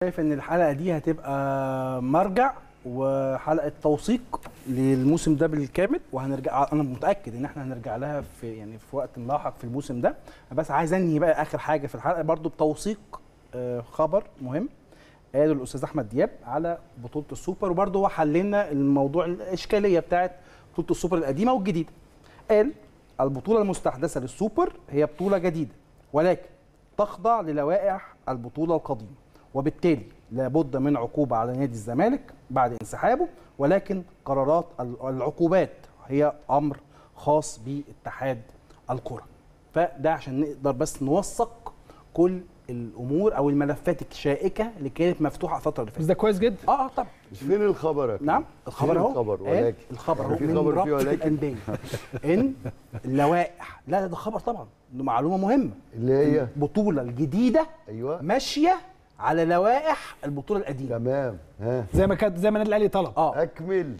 شايف ان الحلقه دي هتبقى مرجع وحلقه توثيق للموسم ده بالكامل وهنرجع انا متاكد ان احنا هنرجع لها في يعني في وقت لاحق في الموسم ده بس عايز انهي بقى اخر حاجه في الحلقه برضو بتوثيق آه، خبر مهم قاله الاستاذ احمد دياب على بطوله السوبر وبرضه هو حل لنا الموضوع الاشكاليه بتاعت بطوله السوبر القديمه والجديده قال البطوله المستحدثه للسوبر هي بطوله جديده ولكن تخضع للوائح البطوله القديمه وبالتالي لابد من عقوبه على نادي الزمالك بعد انسحابه ولكن قرارات العقوبات هي امر خاص باتحاد الكره فده عشان نقدر بس نوثق كل الامور او الملفات الشائكه اللي كانت مفتوحه الفتره اللي بس فاتت ده كويس جدا اه اه طبعا فين الخبر يا كابتن؟ نعم الخبر فين اهو الخبر قال ولكن الخبر اهو في من خبر فيه رابطه ولكن الانديه ان اللوائح لا لا ده خبر طبعا ده معلومه مهمه اللي هي البطوله الجديده ايوه ماشيه على لوائح البطوله القديمه تمام ها زي ما كانت زي ما النادي الاهلي طلب اه اكمل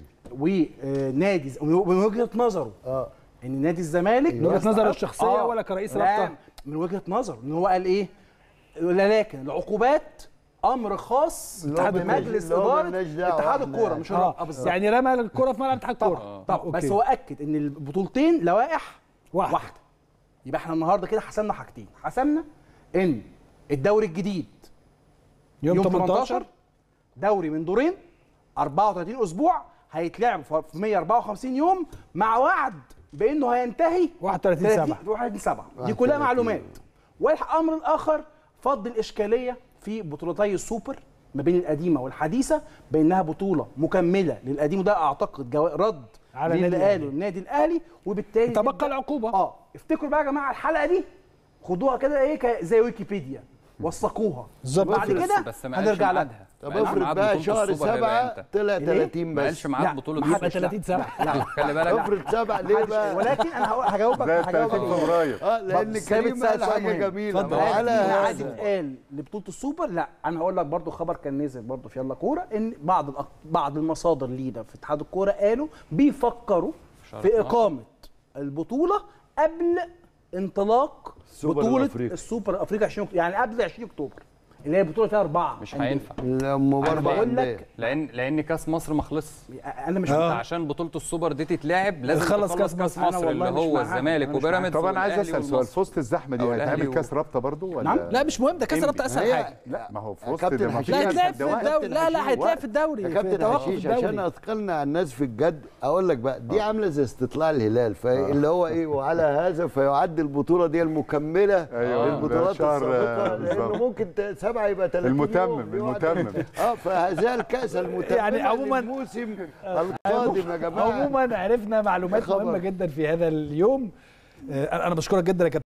ونادي ز- من وجهه نظره اه ان نادي الزمالك من وجهة يستحق- نظره الشخصية ولا كرئيس لا، رابطة؟ من وجهه نظره ان هو قال ايه لكن العقوبات امر خاص اللي هو بمجلس ملناش- اللي هو اداره ملناش دعوة اتحاد احنا الكوره يعني. مش اه الرابطه بالظبط يعني رمى الكرة في ملعب اتحاد الكوره طبعا طبعا أوكي. بس هو اكد ان البطولتين لوائح واحدة. واحده يبقى احنا النهارده كده حسمنا حاجتين حسمنا ان الدوري الجديد يوم 18 دوري من دورين 34 اسبوع هيتلعب في 154 يوم مع وعد بانه هينتهي 31 7 31 7 دي 31. كلها معلومات والامر الاخر فض الاشكاليه في بطولتي السوبر ما بين القديمه والحديثه بانها بطوله مكمله للقديم وده اعتقد جو... رد على للي النادي قاله الأهلي. النادي الاهلي وبالتالي تبقى تبدأ- العقوبة. اه افتكروا بقى يا جماعه الحلقه دي خدوها كده ايه ك- زي ويكيبيديا وثقوها بالظبط. بعد بس- كده بس ما قالش هنرجع لها ميعادها طب ما قالش افرض ميعاد بقى بطولة شهر السوبر هيبقى سبعة امتى. طلع ليه؟ 30 ما بس قالش لا، ميعاد بطولة محدش- يبقى السوبر 30 7 لا خلي بالك افرض سبعة ليه محدش- بقى؟ ولكن انا هقول- هجاوبك زي هجاوبك 30 إيه؟ فبراير اه لان بس كريم بتسأل قال سؤال حاجه مهم. جميله اتفضل. ما هو هل على في ميعاد هذا اتقال لبطوله السوبر لا انا هقول لك برضو خبر كان نزل برضو في يلا كوره ان بعض الأق- بعض المصادر لينا في اتحاد الكوره قالوا بيفكروا شهر في 12. اقامه البطوله قبل انطلاق السوبر بطوله الأفريقي. السوبر الافريقي 20 أكتوبر. يعني قبل 20 اكتوبر اللي هي بطوله فيها اربعه مش أندية. هينفع لما انا برضه بقول عندي لك لان لان كاس مصر ما خلصش انا مش انت آه. عشان بطوله السوبر دي تتلعب لازم خلص تخلص كأس كاس مصر. أنا مصر اللي والله مش هو معاك. الزمالك أنا مش وبيراميدز طب انا عايز والأهلي اسال سؤال والمصري. في وسط الزحمه دي أو الأهلي هيتعمل و- كاس رابطه برضو ولا نعم. لا مش مهم ده كاس رابطه اسهل هي- حاجه لا ما هو في يا وسط كابتن ده ما حشيش. فيش لا هيتلعب في دوائر. الدوري لا لا هيتلعب وقت. في الدوري يا في كابتن توقف حشيش عشان الدوري اثقلنا على الناس في الجد اقول لك بقى دي عامله زي استطلاع الهلال فاللي هو ايه وعلى هذا فيعد البطوله دي المكمله أيوة، للبطولات ده شهر، السابقه آه، لانه بالظبط. ممكن ت- سبعه يبقى 30 المتمم، يوم بيقعد- المتمم. اه فهذا الكاس المتمم يعني عموماً- الموسم القادم يا جماعه عموما عرفنا معلومات خبر. مهمه جدا في هذا اليوم آه، انا بشكرك جدا يا كابتن